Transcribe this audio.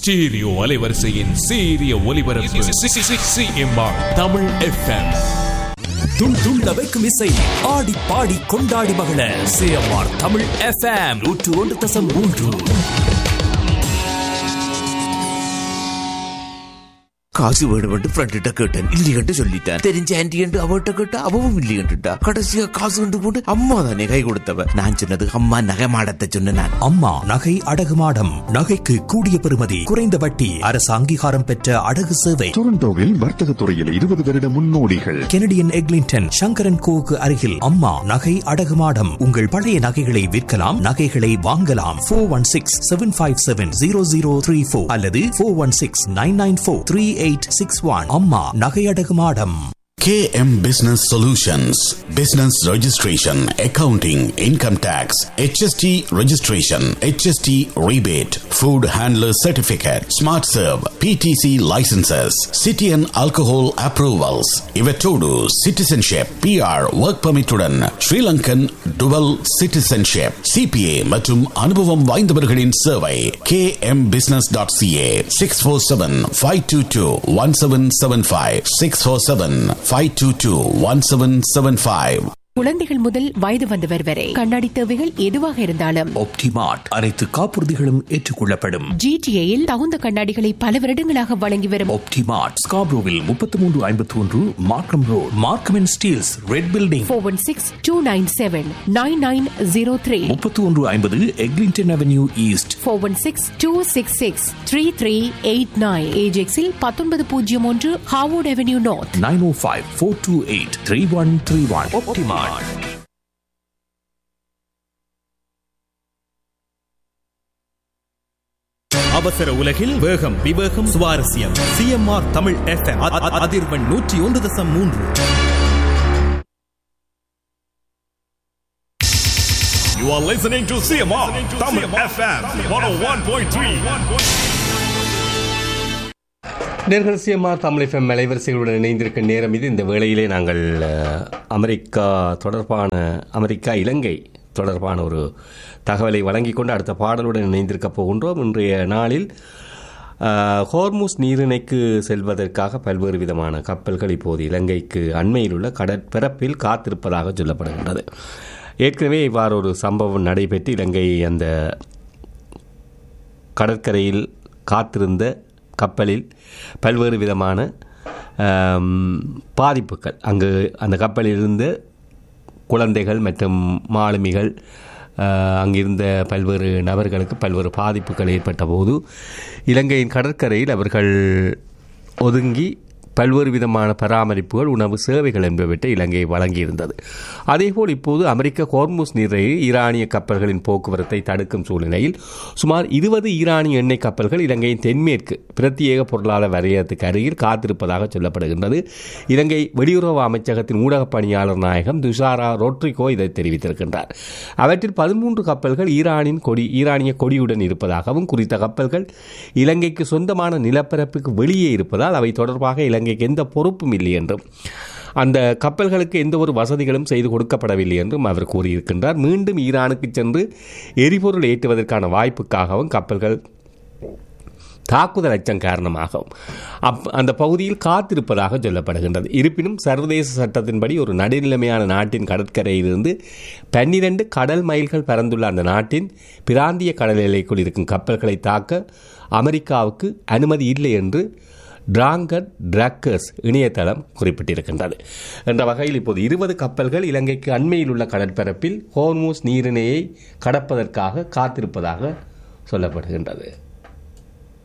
Stereo அலைவரிசையின் சீரிய ஒலிபரப்பு சிஎம்ஆர் தமிழ் எஃப்எம் துள் துள்ள வைக்கும் இசை ஆடி பாடி கொண்டாடி மகள சிஎம்ஆர் தமிழ் எஃப்எம் நூற்று ஒன்று தசம் மூன்று காசு வேணுமென்று ஃப்ரெண்ட்ட கேட்டேன் இல்லையென்று சொல்லிட்டேன் தெரிஞ்ச ஆன்டி என்று அவட்ட கேட்டா அவவும் இல்லையென்றுட்டா கடைசியா காசு கொண்டு போட்டு அம்மா தானே கை கொடுத்தவ நான் சொன்னது அம்மா நகை மாடத்தை சொன்ன நான் அம்மா நகை அடகு மாடம் நகைக்கு கூடிய பெறுமதி குறைந்த வட்டி அரசு அங்கீகாரம் பெற்ற அடகு சேவை டொரண்டோவில் வர்த்தக துறையில் இருபது வருட முன்னோடிகள் கெனடியன் எக்லிங்டன் சங்கரன் கோவுக்கு அருகில் அம்மா நகை அடகு மாடம் உங்கள் பழைய நகைகளை விற்கலாம் நகைகளை வாங்கலாம் four one six seven five seven zero zero three four அல்லது four one six nine nine four three eight six one அம்மா நகை அடகு மாடம் KM Business Solutions Business Registration, Accounting, Income Tax, HST Registration, HST Rebate, Food Handler Certificate, Smart Serve, PTC Licenses, City and Alcohol Approvals, Ivetodu, Citizenship, PR, Work Permit உடன் Sri Lankan Dual Citizenship, CPA மற்றும் அனுபவம் வாய்ந்தவர்களின் சேவை kmbusiness.ca 647-522-1775 647-522-1775 குழந்தைகள் முதல் வயது வந்தவர் வரை கண்ணாடி தேவைகள் எதுவாக இருந்தாலும் ஒப்டிமார்ட் அனைத்து காப்புறுதிகளும் ஏற்றுக்கொள்ளப்படும் ஜிடிஏயில் தகுந்த கண்ணாடிகளை பல வருடங்களாக வழங்கி வரும் ஒப்டிமார்ட் ஸ்காப்ரோவில் முப்பத்தி மூன்று ஐம்பத்தி ஒன்று Markham road Markham and Steeles red building four one six two nine seven nine nine zero three முப்பத்தி ஒன்று ஐம்பது Eglinton avenue east four one six two six six three three eight nine ஏஜெக்ஸில் பத்தொன்பது பூஜ்ஜியம் ஒன்று Harwood avenue north nine O five four two eight three one three one Optimart அவசர உலகில் வேகம் விவேகம் சுவாரஸ்யம் சிஎம்ஆர் தமிழ் எஃப்எம் அதிர்வெண் நூற்றி ஒன்று தசம் மூன்று You are listening to CMR Tamil FM 101.3. நேர்கள் சிஎம்ஆர் தமிழ் எஃப்எம் அலைவரிசைகளுடன் இணைந்திருக்கும் நேரம் இது இந்த வேளையிலே நாங்கள் அஹ், அமெரிக்கா தொடர்பான அமெரிக்கா இலங்கை தொடர்பான ஒரு தகவலை வழங்கிக் கொண்டு அடுத்த பாடலுடன் இணைந்திருக்க போகின்றோம் இன்றைய நாளில் அஹ், ஹோர்முஸ் நீரிணைக்கு செல்வதற்காக பல்வேறு விதமான கப்பல்கள் இப்போது இலங்கைக்கு அண்மையில் உள்ள கடற்பரப்பில் காத்திருப்பதாக சொல்லப்படுகின்றது ஏற்கனவே இவ்வாறு ஒரு சம்பவம் நடைபெற்று இலங்கை அந்த கடற்கரையில் காத்திருந்த கப்பலில் பல்வேறு விதமான ஆம், பாதிப்புகள் அங்கு அந்த கப்பலில் இருந்த குழந்தைகள் மற்றும் மாலுமிகள் ஆ, அங்கிருந்த பல்வேறு நபர்களுக்கு பல்வேறு பாதிப்புகள் ஏற்பட்ட போது இலங்கையின் கடற்கரையில் அவர்கள் ஒதுங்கி பல்வேறு விதமான பராமரிப்புகள் உணவு சேவைகள் என்பவற்றை இலங்கை வழங்கியிருந்தது அதேபோல் இப்போது அமெரிக்க கோர்முஸ் நீரையில் ஈரானிய கப்பல்களின் போக்குவரத்தை தடுக்கும் சூழ்நிலையில் சுமார் இருபது ஈரானிய எண்ணெய் கப்பல்கள் இலங்கையின் தென்மேற்கு பிரத்யேக பொருளாதார வரையத்துக்கு அருகில் காத்திருப்பதாக சொல்லப்படுகின்றது இலங்கை வெளியுறவு அமைச்சகத்தின் ஊடக பணியாளர் நாயகம் துஷாரா ரோட்ரிகோ இதை தெரிவித்திருக்கின்றார் அவற்றில் பதிமூன்று கப்பல்கள் ஈரானின் கொடி ஈரானிய கொடியுடன் இருப்பதாகவும் குறித்த கப்பல்கள் இலங்கைக்கு சொந்தமான நிலப்பரப்புக்கு வெளியே இருப்பதால் அவை தொடர்பாக இலங்கைக்கு எந்த பொறுப்பும் இல்லை என்றும் அந்த கப்பல்களுக்கு எந்த ஒரு வசதிகளும் செய்து கொடுக்கப்படவில்லை என்றும் அவர் கூறியிருக்கின்றார் மீண்டும் ஈரானுக்கு சென்று எரிபொருள் ஏற்றுவதற்கான வாய்ப்புக்காகவும் கப்பல்கள் தாக்குதல் அச்சம் காரணமாகவும் அப் அந்த பகுதியில் காத்திருப்பதாக சொல்லப்படுகின்றது இருப்பினும் சர்வதேச சட்டத்தின்படி ஒரு நடுநிலைமையான நாட்டின் கடற்கரையிலிருந்து பன்னிரண்டு கடல் மைல்கள் பறந்துள்ள அந்த நாட்டின் பிராந்திய கடல் எல்லைக்குள் இருக்கும் கப்பல்களை தாக்க அமெரிக்காவுக்கு அனுமதி இல்லை என்று டிராங்கர் டிராக்கர்ஸ் இணையதளம் குறிப்பிட்டிருக்கின்றது என்ற வகையில் இப்போது இருபது கப்பல்கள் இலங்கைக்கு அண்மையில் உள்ள கடற்பரப்பில் ஹோர்மூஸ் நீரிணையை கடப்பதற்காக காத்திருப்பதாக சொல்லப்படுகின்றது